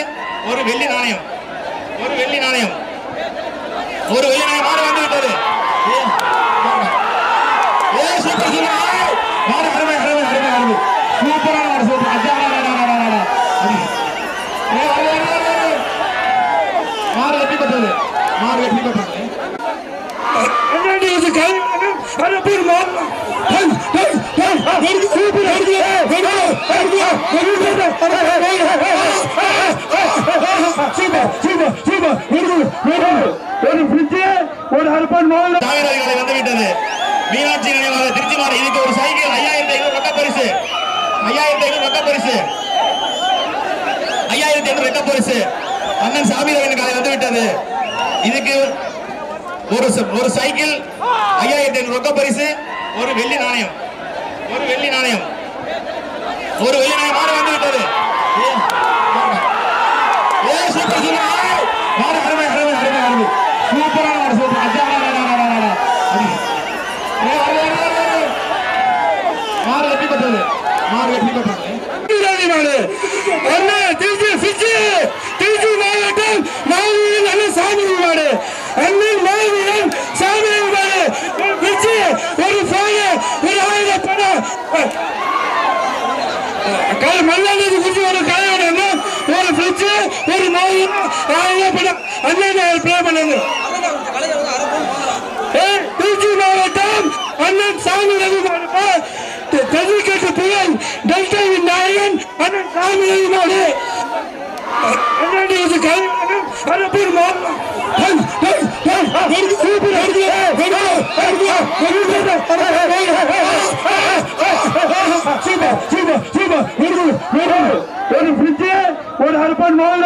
ஒரு வெள்ளி நாணயம் ஒரு வெள்ளி நாணயம் ஒரு வெள்ளி நாணயம் மாடு வந்து விட்டது ஏ, ஏ, சூப்பர், சூப்பர். ஏய், மாடு அருமை அருமை அருமை அருமை சூப்பரான மாடு சூப்பர் அச்சா, அடா, அடா, அடா, அடா, அடா. அடி. ஏ, அடி, அடி, அடி, அடி. மாடு வெற்றி பெற்றது மாடு வெற்றி பெற்றது என்னடி இது கை- அட பேர் மாறு. ஹை, ஹை, ஹை, வருது, சூப்பர், வருது, வருது, வருது, வருது, சூப்பர், சூப்பர், சூப்பர், வருது, வருது. ஒரு fridge, ஒரு அர்பன் மால் தாவிரர்களை வந்து விட்டது மீனாட்சி நினைவாக திருச்சி மாடு இதுக்கு ஒரு சைக்கிள் ஐயாயிரத்தி ஐநூறு ரொக்க பரிசு ஐயாயிரத்தி ஐநூறு ரொக்க பரிசு ஐயாயிரத்தி ஐநூறு ரொக்க பரிசு அண்ணன் சாமி ரவன் காலை வந்து விட்டது இதுக்கு ஒரு ச- ஒரு சைக்கிள் ஐயாயிரத்தி ஐநூறு ரொக்க பரிசு ஒரு வெள்ளி நாணயம் ஒரு வெள்ளி நாணயம் ஒரு வெள்ளி நாணயம் மாடு வந்து விட்டது ஏ, ஏ, சூப்பர், சூப்பர். ஏய், மாடு அருமை அருமை அருமை அருமை சூப்பரான மாடு சூப்பர் அச்சா, அடா, அடா, அடா, அடா, அடா. அடி. ஏ, அடி, அடி, அடி, அடி. மாடு வெற்றி பெற்றது மாடு வெற்றி பெற்றது வீராணி மாடு அண்ணா திருச்சி ஃபிட்ஜ் திருச்சி மாவட்டம் மாவீரன் அண்ணன் சாமி மாடு அண்ணன் மாவீரன் சாமி மாடு ஃபிட்ஜ் ஒரு ஃபோனு ஒரு ஆயிரம் பணம் கை மல்லாடி குறிச்சு ஒரு கலையோட அண்ணன் ஒரு ஃபிட்ஜ் ஒரு மாவீரன் ஆயிரம் பணம் அண்ணன் ப்ளே பண்ணுங்க ஏய், திருச்சி மாவட்டம் அண்ணன் சாமி ரவி மாடு தென்னிக்கட்டு புயல் டெல்டாவின் நாயகன் அண்ணன் சாமி ரவி மாடு அண்ணாடி இது கை அட பேர் மாறு. ஹை, ஹை, ஹை, வருது, சூப்பர், வருது, வருது, வருது, வருது. சூப்பர், சூப்பர், சூப்பர், வருது, வருது. ஒரு fridge, ஒரு அர்பன் மால்